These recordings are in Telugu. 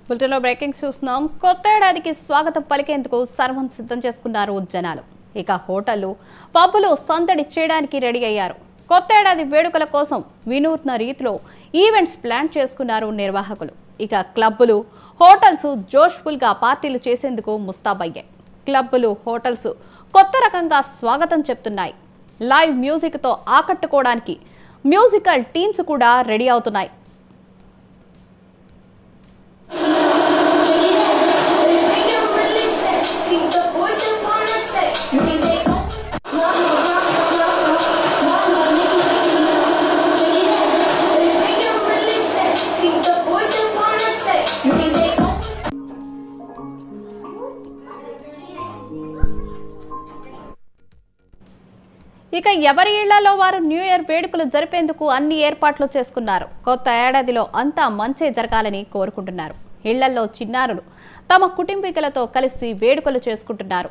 బులెటిన్లో బ్రేకింగ్ చూస్తున్నాం కొత్త ఏడాదికి స్వాగతం పలికేందుకు సర్వం సిద్ధం చేసుకున్నారు జనాలు ఇక హోటళ్లు పబ్బులు సందడి చేయడానికి రెడీ అయ్యారు కొత్త ఏడాది వేడుకల కోసం వినూత్న రీతిలో ఈవెంట్స్ ప్లాన్ చేసుకున్నారు నిర్వాహకులు ఇక క్లబ్బులు హోటల్స్ జోష్ఫుల్ గా పార్టీలు చేసేందుకు ముస్తాబయ్యాయి క్లబ్బులు హోటల్స్ కొత్త రకంగా స్వాగతం చెప్తున్నాయి లైవ్ మ్యూజిక్ తో ఆకట్టుకోవడానికి మ్యూజికల్ టీమ్స్ కూడా రెడీ అవుతున్నాయి See the boys in wanna say, when they go, mama, mama, mama, They say you're really sexy. The boys in wanna say, when they go. ఇక ఎవరి ఇళ్లలో వారు న్యూ ఇయర్ వేడుకలు జరిపేందుకు అన్ని ఏర్పాట్లు చేసుకున్నారు కొత్త ఏడాదిలో అంతా మంచే జరగాలని కోరుకుంటున్నారు ఇళ్లలో చిన్నారులు తమ కుటుంబీకులతో కలిసి వేడుకలు చేసుకుంటున్నారు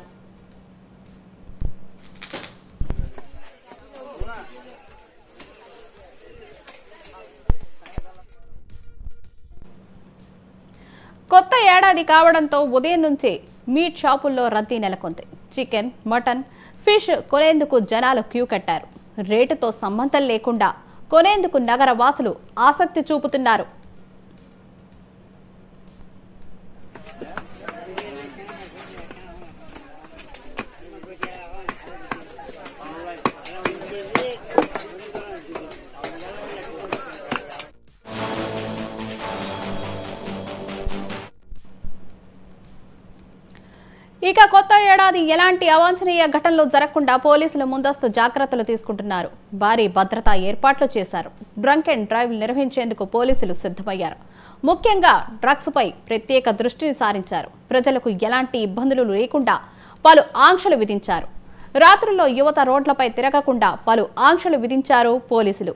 కొత్త ఏడాది కావడంతో ఉదయం నుంచే మీట్ షాపుల్లో రద్దీ నెలకొంది చికెన్ మటన్ ఫిష్ కొనేందుకు జనాలు క్యూ కట్టారు రేటుతో సంబంధం లేకుండా కొనేందుకు నగర వాసులు ఆసక్తి చూపుతున్నారు ఇక కొత్త ఏడాది ఎలాంటి అవాంఛనీయ ఘటనలు జరగకుండా పోలీసులు ముందస్తు జాగ్రత్తలు తీసుకుంటున్నారు భారీ భద్రతా ఏర్పాట్లు చేశారు డ్రంక్ అండ్ డ్రైవ్ నిర్వహించేందుకు పోలీసులు సిద్ధమయ్యారు ముఖ్యంగా డ్రగ్స్ పై ప్రత్యేక దృష్టిని సారించారు ప్రజలకు ఎలాంటి ఇబ్బందులు లేకుండా పలు ఆంక్షలు విధించారు రాత్రుల్లో యువత రోడ్లపై తిరగకుండా పలు ఆంక్షలు విధించారు పోలీసులు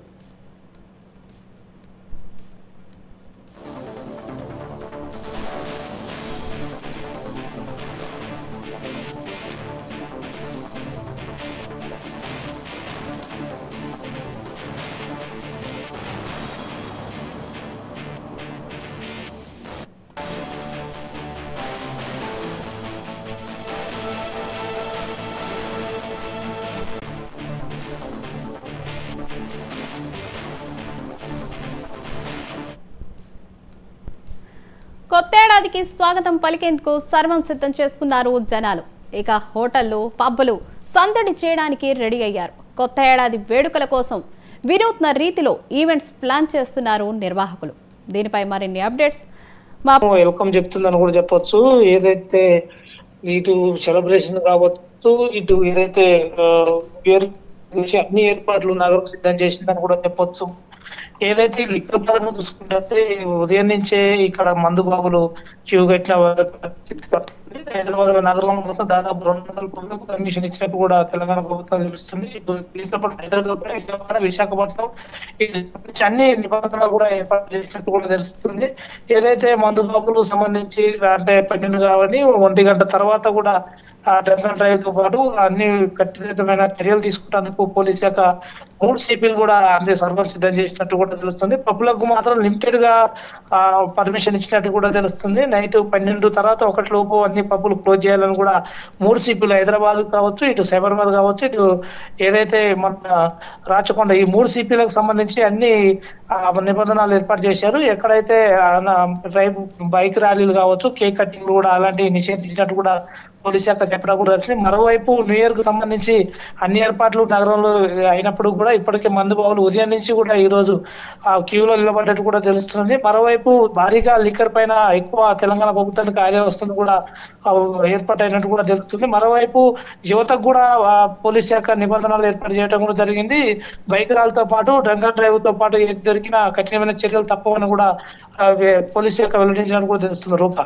కొత్తేడాదికి స్వాగతం పలికేందుకు సర్వం సిద్ధం చేసుకున్నారు జనాలు ఇక హోటళ్లు పబ్బులు సందడి చేయడానికి రెడీ అయ్యారు కొత్త ఏడాది వేడుకల కోసం వినూత్న రీతిలో ఈవెంట్స్ ప్లాన్ చేస్తున్నారు నిర్వాహకులు దీనిపై మరిన్ని అప్డేట్స్ మా వెల్కమ్ చెప్తుందని కూడా చెప్పొచ్చు ఏదైతే ఇటు సెలబ్రేషన్ కావచ్చు ఇటు ఏదైతే ఆ, ఏర్- చేసే అన్ని ఏర్పాట్లు నగరం సిద్ధం చేసిందని కూడా చెప్పొచ్చు ఏదైతే లిక్కర్ పరంగా చూసుకుంటే ఉదయం నుంచే ఇక్కడ మందు బాబులు క్యూ గట్ల హైదరాబాద్ నగరంలో మొత్తం దాదాపు రెండు వందల కోట్లకు పర్మిషన్ ఇచ్చినట్టు కూడా తెలంగాణ ప్రభుత్వం తెలుస్తుంది ఇప్పుడు లిక్కర్ హైదరాబాద్ విజయవాడ విశాఖపట్నం ఈ సంబంధించి అన్ని నిబంధనలు కూడా ఏర్పాటు చేసినట్టు కూడా తెలుస్తుంది ఏదైతే మందు బాబులు సంబంధించి అంటే పన్నెండు కావని ఒంటి గంట తర్వాత కూడా ఆ డ్రంక్ అండ్ డ్రైవ్ తో పాటు అన్ని కట్టుదిట్టమైన చర్యలు తీసుకున్నందుకు పోలీస్ శాఖ మూడు సిపిలు కూడా అంతే సర్వం సిద్ధం చేసినట్టు కూడా తెలుస్తుంది పబ్బులకు మాత్రం లిమిటెడ్ గా పర్మిషన్ ఇచ్చినట్టు కూడా తెలుస్తుంది నైట్ పన్నెండు తర్వాత ఒకటి లోపు అన్ని పబ్బులు క్లోజ్ చేయాలని కూడా మూడు సిపిలు హైదరాబాద్ కావచ్చు ఇటు సైబరాబాద్ కావచ్చు ఇటు ఏదైతే మన రాచకొండ ఈ మూడు సిపిలకు సంబంధించి అన్ని ఆ, నిబంధనలు ఏర్పాటు చేశారు ఎక్కడైతే ఆ, నా- డ్రైవ్ బైక్ ర్యాలీలు కావచ్చు కేక్ కటింగ్ కూడా అలాంటివి నిషేధించినట్టు కూడా పోలీస్ శాఖ చెప్పడం కూడా తెలిసింది మరోవైపు న్యూ ఇయర్ కు సంబంధించి అన్ని ఏర్పాట్లు నగరంలో అయినప్పుడు కూడా ఇప్పటికే మందు బాబులు ఉదయం నుంచి కూడా ఈ రోజు ఆ క్యూలో నిలబడ్డట్టు కూడా తెలుస్తుంది మరోవైపు భారీగా లిక్కర్ పైన ఎక్కువ తెలంగాణ ప్రభుత్వానికి ఆదాయం వస్తుంది కూడా ఆ, ఏర్పాటైనట్టు కూడా తెలుస్తుంది మరోవైపు యువతకు కూడా ఆ, పోలీస్ శాఖ నిబంధనలు ఏర్పాటు చేయడం కూడా జరిగింది బైక్ రాలతో పాటు డ్రంక్ అండ్ డ్రైవ్ తో పాటు ఏది దొరికినా కఠినమైన చర్యలు తప్పవని కూడా ఆ, వే- పోలీస్ శాఖ వెల్లడించినట్టు కూడా తెలుస్తుంది రూపా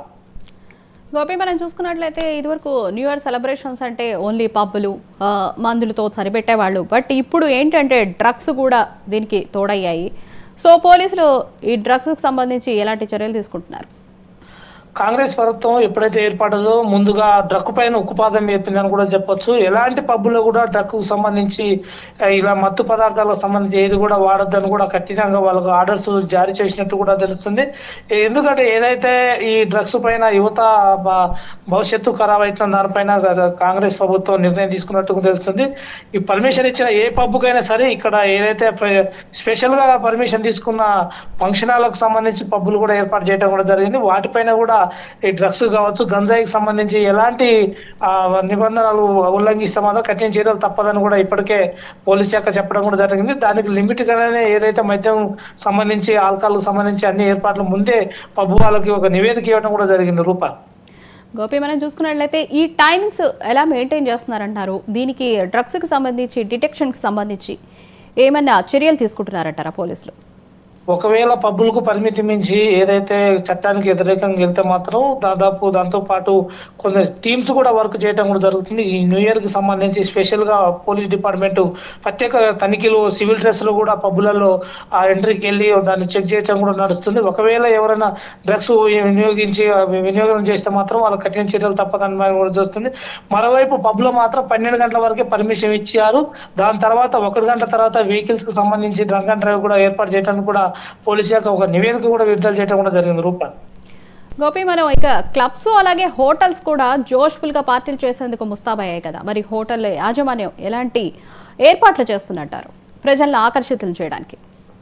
గోపి మనం చూసుకున్నట్లయితే ఇదివరకు న్యూ ఇయర్ సెలబ్రేషన్స్ అంటే ఓన్లీ పబ్బులు ఆ, మందులతో సరిపెట్టేవాళ్ళు బట్ ఇప్పుడు ఏంటంటే డ్రగ్స్ కూడా దీనికి తోడయ్యాయి సో పోలీసులు ఈ డ్రగ్స్కి సంబంధించి ఎలాంటి చర్యలు తీసుకుంటున్నారు కాంగ్రెస్ ప్రభుత్వం ఎప్పుడైతే ఏర్పడదో ముందుగా డ్రగ్ పైన ఉక్కుపాదం చెప్పిందని కూడా చెప్పొచ్చు ఎలాంటి పబ్బులో కూడా డ్రగ్ సంబంధించి ఆ, ఇలా మత్తు పదార్థాలకు సంబంధించి ఏది కూడా వాడొద్దని కూడా కఠినంగా వాళ్ళకు ఆర్డర్స్ జారీ చేసినట్టు కూడా తెలుస్తుంది ఎందుకంటే ఏదైతే ఈ డ్రగ్స్ పైన యువత బ- భవిష్యత్తు ఖరాబ్ అవుతున్న దానిపైన గత కాంగ్రెస్ ప్రభుత్వం నిర్ణయం తీసుకున్నట్టు తెలుస్తుంది ఈ పర్మిషన్ ఇచ్చిన ఏ పబ్బుకైనా సరే ఇక్కడ ఏదైతే ప్ర- స్పెషల్ గా పర్మిషన్ తీసుకున్న ఫంక్షన్ హాలకు సంబంధించి పబ్బులు కూడా ఏర్పాటు చేయడం కూడా జరిగింది వాటిపైన కూడా ఈ డ్రగ్స్ కావచ్చు గంజాయికి సంబంధించి ఎలాంటి ఆ, నిబంధనలు ఉల్లంఘిస్తే మాత్రం కఠిన చర్యలు తప్పదని కూడా ఇప్పటికే పోలీస్ శాఖ చెప్పడం కూడా జరిగింది దానికి లిమిట్ గానే ఏదైతే మద్యం సంబంధించి ఆల్కహాల్ సంబంధించి అన్ని ఏర్పాట్లు ముందే పబ్బు వాళ్ళకి ఒక నివేదిక ఇవ్వడం కూడా జరిగింది రూపా గోపి మనం చూసుకున్నట్లయితే ఈ టైమింగ్స్ ఎలా మెయింటైన్ చేస్తున్నారంటారు దీనికి డ్రగ్స్కి సంబంధించి డిటెక్షన్కి సంబంధించి ఏమన్నా చర్యలు తీసుకుంటున్నారంటారా పోలీసులు ఒకవేళ పబ్బులకు పరిమితి మించి ఏదైతే చట్టానికి వ్యతిరేకంగా వెళ్తే మాత్రం దాదాపు దాంతో పాటు కొన్ని టీమ్స్ కూడా వర్క్ చేయడం కూడా జరుగుతుంది ఈ న్యూ ఇయర్ కి సంబంధించి స్పెషల్ గా పోలీస్ డిపార్ట్మెంట్ ప్రత్యేక తనిఖీలు సివిల్ డ్రెస్ లో కూడా పబ్బులలో ఆ ఎంట్రీకి వెళ్ళి దాన్ని చెక్ చేయడం కూడా నడుస్తుంది ఒకవేళ ఎవరైనా డ్రగ్స్ వినియోగించి ఆ వినియోగం చేస్తే మాత్రం వాళ్ళ కఠిన చర్యలు తప్పదని మనం కూడా చూస్తుంది మరోవైపు పబ్ లో మాత్రం పన్నెండు గంటల వరకే పర్మిషన్ ఇచ్చారు దాని తర్వాత ఒకటి గంట తర్వాత వెహికల్స్ కి సంబంధించి డ్రంక్ అండ్ డ్రైవ్ కూడా ఏర్పాటు చేయడానికి కూడా పోలీస్ శాఖ ఒక నివేదిక కూడా విడుదల చేయడం కూడా జరిగింది రూపా గోపి మనం ఇక క్లబ్స్ అలాగే హోటల్స్ కూడా జోష్ఫుల్ గా పార్టీలు చేసేందుకు ముస్తాబయ్యాయి కదా మరి హోటల్ యాజమాన్యం ఎలాంటి ఏర్పాట్లు చేస్తున్నట్టారు ప్రజలను ఆకర్షితులు చేయడానికి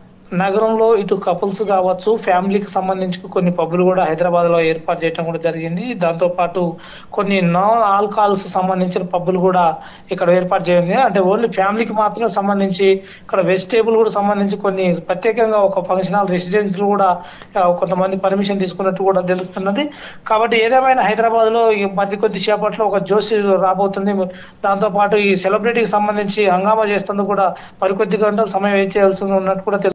నగరంలో ఇటు కపుల్స్ కావచ్చు ఫ్యామిలీకి సంబంధించి కొన్ని పబ్బులు కూడా హైదరాబాద్ లో ఏర్పాటు చేయడం కూడా జరిగింది దాంతో పాటు కొన్ని నాన్ ఆల్కహాల్స్ సంబంధించిన పబ్బులు కూడా ఇక్కడ ఏర్పాటు చేయండి అంటే ఓన్లీ ఫ్యామిలీకి మాత్రమే సంబంధించి ఇక్కడ వెజిటేబుల్ కూడా సంబంధించి కొన్ని ప్రత్యేకంగా ఒక ఫంక్షన్ హాల్ రెసిడెన్స్ కూడా ఆ, కొంతమంది పర్మిషన్ తీసుకున్నట్టు కూడా తెలుస్తున్నది కాబట్టి ఏదేమైనా హైదరాబాద్ లో ఈ మరి కొద్ది సేపట్లో ఒక జోషి రాబోతుంది దాంతో పాటు ఈ సెలబ్రిటీకి సంబంధించి హంగామా చేస్తుంది కూడా మరికొద్ది గంటలు సమయం వేచి చేయాల్సి ఉన్నట్టు కూడా తెలుస్తుంది